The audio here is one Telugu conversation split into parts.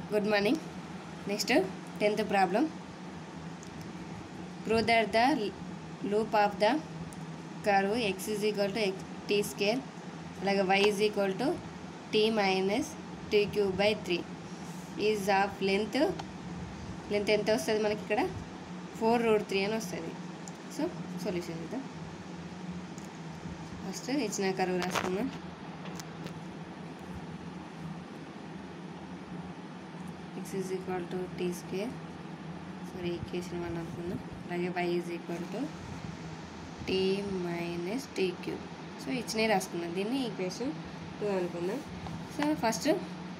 good morning next tenth problem prove that the loop of the curve x is equal to x t square అలాగే y is equal to t minus t cube by three is of length length ఎంత వస్తుంది మనకి ఇక్కడ ఫోర్ రూట్ త్రీ అని వస్తుంది సో సొల్యూషన్ ఇద్దాం ఫస్ట్ ఇచ్చిన కరువు రాసుకుందాం x is equal to t square sorry equation one అనుకుందాం అలాగే y is equal to t minus t cube so ఇచ్చినవి రాసుకుందాం దీన్ని ఈక్వేషన్ టూ అనుకుందాం సో ఫస్ట్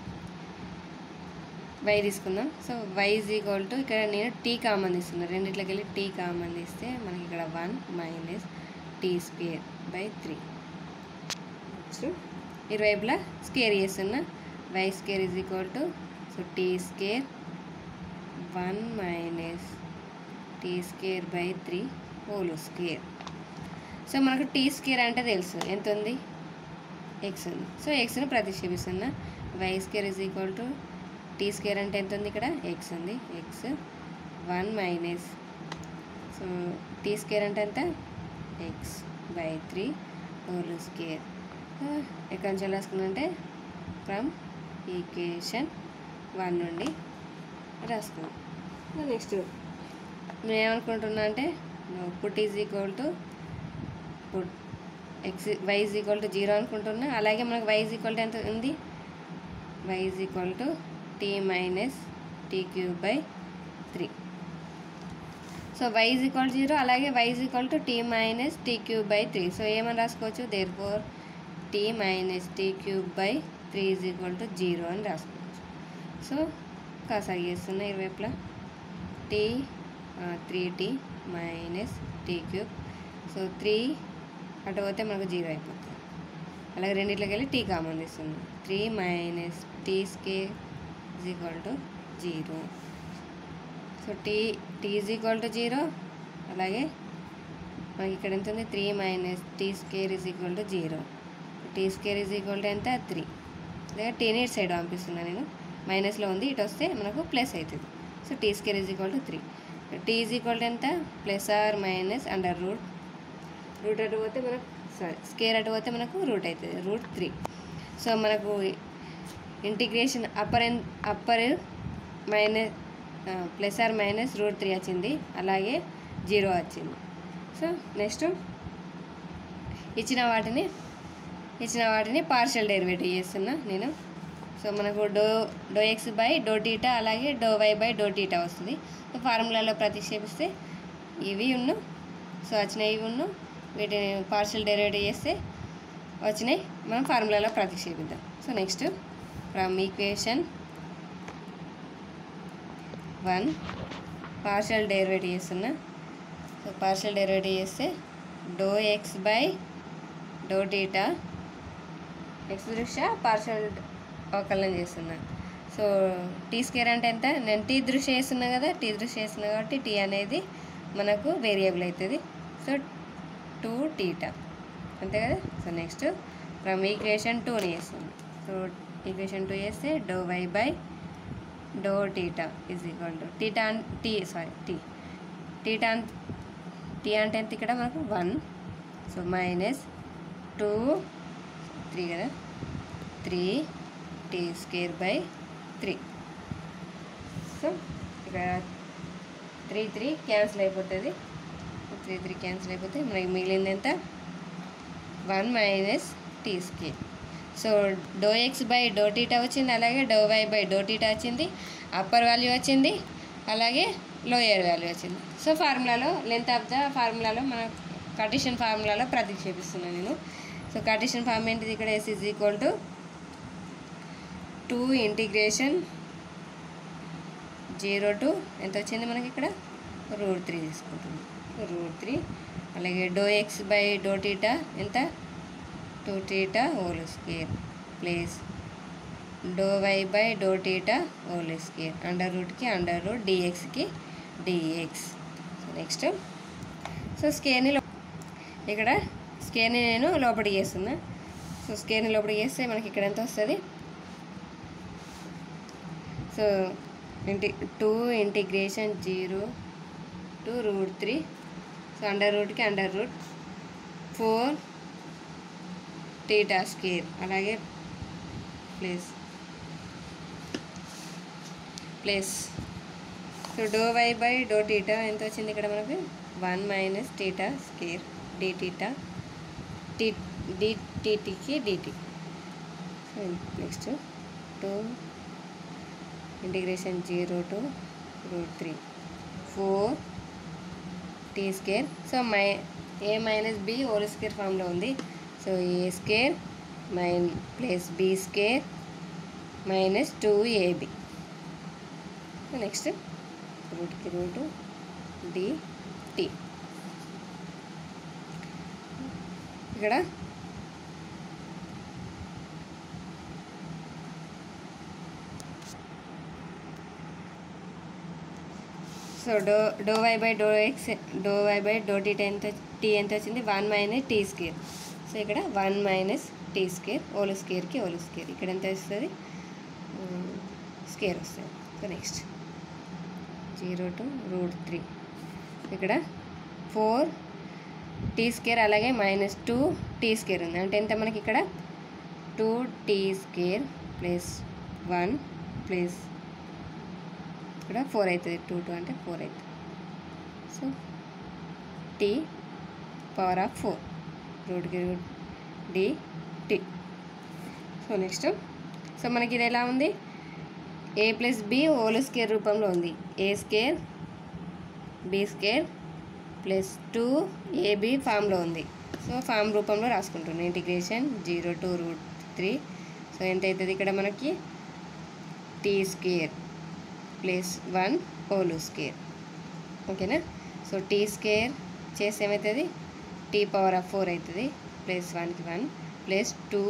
వై తీసుకుందాం so y is equal to ఇక్కడ నేను టీ కామన్ తీస్తున్నాను రెండిట్లోకి వెళ్ళి టీ కామన్ తీస్తే మనకి ఇక్కడ one minus t square by three next ఇరువైపులా స్కేర్ చేస్తున్నా y square is equal to so t square one minus t square by three whole square so మనకు టీ స్కేర్ అంటే తెలుసు ఎంత ఉంది ఎక్స్ ఉంది సో ఎక్స్ని ప్రతిక్షేపిస్తున్నా y square is equal to t square అంటే ఎంత ఉంది ఇక్కడ ఎక్స్ ఉంది x one minus so t square అంటే ఎంత x by three whole square ఎక్కడి నుంచి రాసుకున్నంటే ఫ్రమ్ ఈక్వేషన్ వన్ నుండి రాసుకున్నాం నెక్స్ట్ నేను ఏమనుకుంటున్నా అంటే put is equal to put x y is equal to zero అనుకుంటున్నా అలాగే మనకు వై ఈజ్ ఈక్వల్ టు ఎంత ఉంది y is equal to t minus t cube by three so y is equal zero అలాగే y is equal to t minus t cube by three so ఏమని రాసుకోవచ్చు therefore t minus t cube by three is equal to zero అని రాసుకోవచ్చు సో కాసాగి చేస్తున్నా ఇరువైపులా t three t minus t cube so three అటు పోతే మనకు జీరో అయిపోతుంది అలాగే రెండిట్లోకి వెళ్ళి టీ కామన్ తీస్తుంది three minus t square is equal to zero so t t is equal to zero అలాగే మనకి ఇక్కడ ఎంత ఉంది three minus t square is equal to zero t square is equal to ఎంత త్రీ లేదా టీని ఇటు సైడ్ పంపిస్తున్నాను నేను మైనస్లో ఉంది ఇటు వస్తే మనకు ప్లస్ అవుతుంది so t square is equal to three t is equal to ఎంత plus or minus under root root అటు పోతే మనకు సారీ స్కేర్ అటు పోతే మనకు రూట్ అవుతుంది రూట్ త్రీ సో మనకు integration upper n upper minus plus or minus root three వచ్చింది అలాగే జీరో వచ్చింది సో నెక్స్ట్ ఇచ్చిన వాటిని ఇచ్చిన వాటిని పార్షియల్ డెరివేటివ్ చేస్తున్నా నేను సో మనకు do do x by do theta అలాగే do y by do theta వస్తుంది సో ఫార్ములాలో ప్రతిక్షేపిస్తే ఇవి ఉన్ను సో వచ్చినాయి ఇవి ఉన్ను వీటిని పార్షియల్ డెరివేటివ్ చేస్తే వచ్చినాయి మనం ఫార్ములాలో ప్రతిక్షేపిద్దాం so next from equation one partial derivative చేస్తున్నా సో పార్షియల్ డెరివేటివ్ చేస్తే do x by do theta x దృష్ట్యా పార్షియల్ అవకలనం చేస్తున్నా సో టీ స్కేర్ అంటే ఎంత నేను టీ దృష్టి చేస్తున్నా కదా టీ దృష్టి చేస్తున్నా కాబట్టి టీ అనేది మనకు వేరియబుల్ అవుతుంది సో టూ టీటా అంతే కదా సో నెక్స్ట్ ఫ్రమ్ ఈక్వేషన్ టూని చేస్తుంది సో ఈక్వేషన్ టూ చేస్తే do y by do theta is equal to theta t sorry t theta t అంటే ఎంత ఇక్కడ మనకు one so minus two three కదా three t square by three so ఇక్కడ త్రీ త్రీ క్యాన్సిల్ అయిపోతుంది త్రీ త్రీ క్యాన్సిల్ అయిపోతే మనకి మిగిలింది ఎంత one minus t square so do x by do theta వచ్చింది అలాగే do y by do theta వచ్చింది అప్పర్ వాల్యూ వచ్చింది అలాగే లోయర్ వాల్యూ వచ్చింది సో ఫార్ములాలో లెంత్ ఆఫ్ ద ఫార్ములాలో మన కార్టిషన్ ఫార్ములాలో ప్రతిక్షేపిస్తున్నాను నేను సో కార్టిషన్ ఫార్మ్ ఏంటిది ఇక్కడ s is equal to two integration zero to ఎంత వచ్చింది మనకి ఇక్కడ రూట్ త్రీ తీసుకుంటుంది రూట్ త్రీ అలాగే do x by do theta ఎంత two theta whole square plus do y by do theta whole square under రూట్కి అండర్ రూట్ డిఎక్స్కి డిఎక్స్ సో నెక్స్ట్ సో స్కేర్ని ఇక్కడ స్కేర్ని నేను లోపలికి చేస్తున్నా సో స్కేర్ని లోపలికి చేస్తే మనకి ఇక్కడ ఎంత వస్తుంది సో ఇంటి two integration zero to root three so under రూట్కి under root four theta square అలాగే plus plus so do y by do theta ఎంత వచ్చింది ఇక్కడ మనకు one minus theta square d theta t డిటీకి dt so next two integration zero to root three four t square so మై a minus b whole square ఫామ్లో ఉంది సో ఏ స్కేర్ మైన్ plus b square minus two AB next రూట్కి రూటు డి టీ ఇక్కడ so do do y by do x do y by do t ఎంత టీ ఎంత వచ్చింది one minus t square so ఇక్కడ one minus t square whole స్కేర్కి ఓలు స్కేర్ ఇక్కడ ఎంత వస్తుంది స్కేర్ వస్తుంది so next zero to root three ఇక్కడ ఫోర్ టీ స్కేర్ అలాగే మైనస్ టూ టీ స్కేర్ ఉంది అంటే ఎంత మనకి ఇక్కడ two t square plus one plus ఇక్కడ ఫోర్ అవుతుంది టూ టూ అంటే ఫోర్ అవుతుంది so t power of four రూట్కి root d t so next so మనకి ఇది ఎలా ఉంది a plus b whole square రూపంలో ఉంది a square b square plus two a b ఫామ్లో ఉంది సో ఫామ్ రూపంలో రాసుకుంటున్నాం integration zero to root three so ఎంత అవుతుంది ఇక్కడ మనకి t square plus one whole square ఓకేనా సో టీ స్కేర్ చేస్తే ఏమవుతుంది టీ పవర్ ఆఫ్ ఫోర్ అవుతుంది ప్లస్ వన్కి one plus two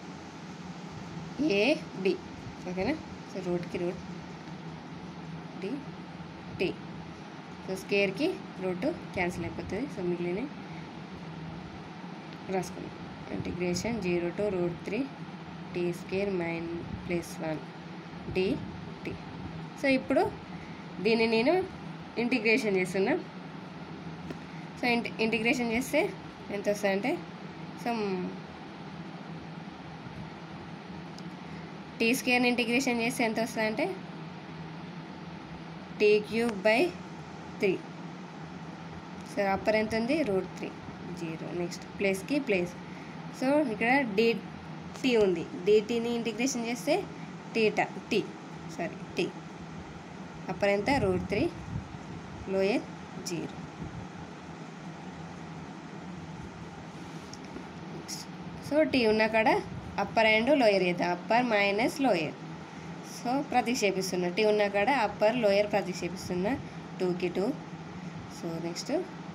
a b ఓకేనా సో రూట్కి రూట్ డి టీ సో స్కేర్కి రూట్ క్యాన్సిల్ అయిపోతుంది సో మిగిలిన రాసుకున్నాం integration zero to root three t square మైన్ plus one d t so ఇప్పుడు దీన్ని నేను ఇంటిగ్రేషన్ చేస్తున్నా సో ఇంటి ఇంటిగ్రేషన్ చేస్తే ఎంత వస్తుందంటే సో టీ స్క్వేర్ని ఇంటిగ్రేషన్ చేస్తే ఎంత వస్తుందంటే t cube by three so upper ఎంత ఉంది రూట్ త్రీ జీరో నెక్స్ట్ ప్లేస్కి ప్లేస్ సో ఇక్కడ డిటి ఉంది డిటీని ఇంటిగ్రేషన్ చేస్తే theta t sorry t upper ఎంత root three lower zero so t ఉన్న కాడ అప్పర్ అండ్ లోయర్ చేద్దాం అప్పర్ మైనస్ లోయర్ సో ప్రతిక్షేపిస్తున్నా టీ ఉన్న కాడ అప్పర్ లోయర్ ప్రతిక్షేపిస్తున్నా టూకి two so next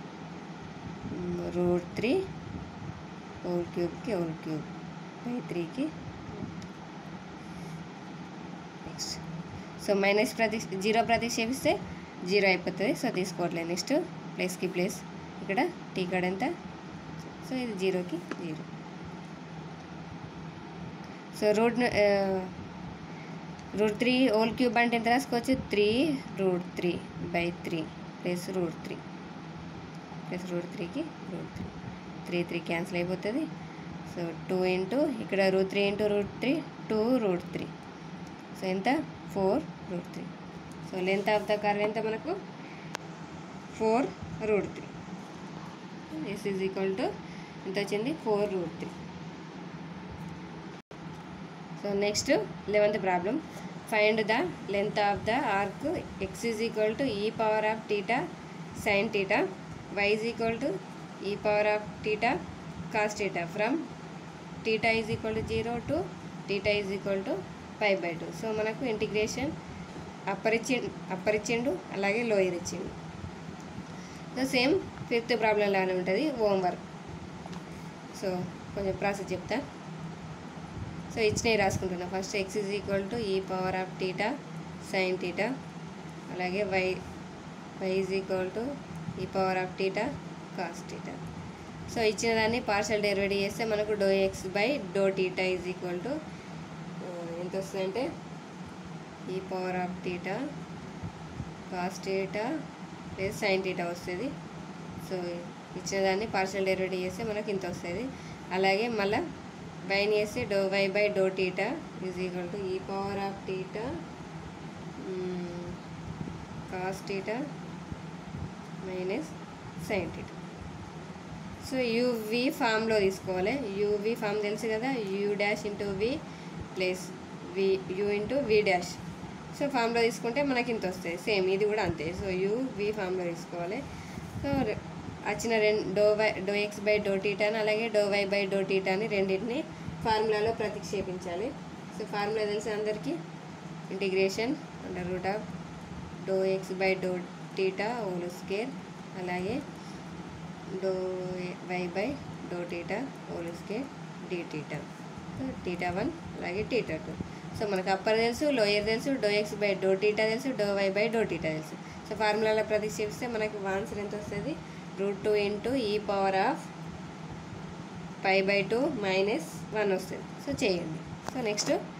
root three whole క్యూబ్కి హోల్ క్యూబ్ బై త్రీకి నెక్స్ట్ సో మైనస్ ప్రతి జీరో ప్రతిక్షేపిస్తే జీరో అయిపోతుంది సో తీసుకోవట్లేదు నెక్స్ట్ ప్లేస్కి ప్లేస్ ఇక్కడ టీ కాడ ఎంత సో ఇది జీరోకి zero so root root three whole cube అంటే ఎంత రాసుకోవచ్చు three root three by three plus root three plus root త్రీకి root three three three cancel అయిపోతుంది సో టూ ఇంటూ ఇక్కడ root three into root three two root three so ఎంత four root three so length of the curve ఎంత మనకు four root three this is equal to ఎంత వచ్చింది four root three so next eleventh problem find the length of the arc x is equal to e power of theta sine theta y is equal to e power of theta cos theta from theta is equal to zero to theta is equal to five by two so మనకు ఇంటిగ్రేషన్ అప్పర్ ఇచ్చి అప్పర్ ఇచ్చిండు అలాగే లోయర్ ఇచ్చిండు సో సేమ్ ఫిఫ్త్ ప్రాబ్లం లాగానే ఉంటుంది హోంవర్క్ సో కొంచెం ప్రాసెస్ చెప్తా సో ఇచ్చినవి రాసుకుంటున్నా first x is equal to e power of theta sine theta అలాగే y y is equal to e power of theta cos theta so ఇచ్చిన దాన్ని పార్షల్ డెరివేటివ్ చేస్తే మనకు do x by do theta is equal to ఎంత వస్తుందంటే e power of theta cos theta plus sine theta వస్తుంది సో ఇచ్చిన దాన్ని పార్షల్ డెరివేటివ్ చేస్తే మనకి ఇంత వస్తుంది అలాగే మళ్ళీ బైన్ చేస్తే do y by do theta is equal to e power of theta cos theta minus sine theta so u v ఫామ్లో తీసుకోవాలి యూవి ఫామ్ తెలుసు కదా u dash into v plus v u into v dash so ఫామ్లో తీసుకుంటే మనకి ఇంత వస్తాయి సేమ్ ఇది కూడా అంతే సో యూ వి ఫామ్లో తీసుకోవాలి సో రె- వచ్చిన రెండు do y do x by do టీటాని అలాగే డో వై బై డో టీటాని రెండింటిని ఫార్ములాలో ప్రతిక్షేపించాలి సో ఫార్ములా తెలిసి అందరికీ integration under root of do x by do theta whole square అలాగే do y by do theta whole square d theta so theta one అలాగే టీటా టూ సో మనకు అప్పర్ తెలుసు లోయర్ తెలుసు do x by do theta తెలుసు do y by do theta తెలుసు సో ఫార్ములాలో ప్రతిక్షేపిస్తే మనకి ఆన్సర్ ఎంత వస్తుంది root two into e power of pi by two minus one వస్తుంది సో చేయండి సో నెక్స్ట్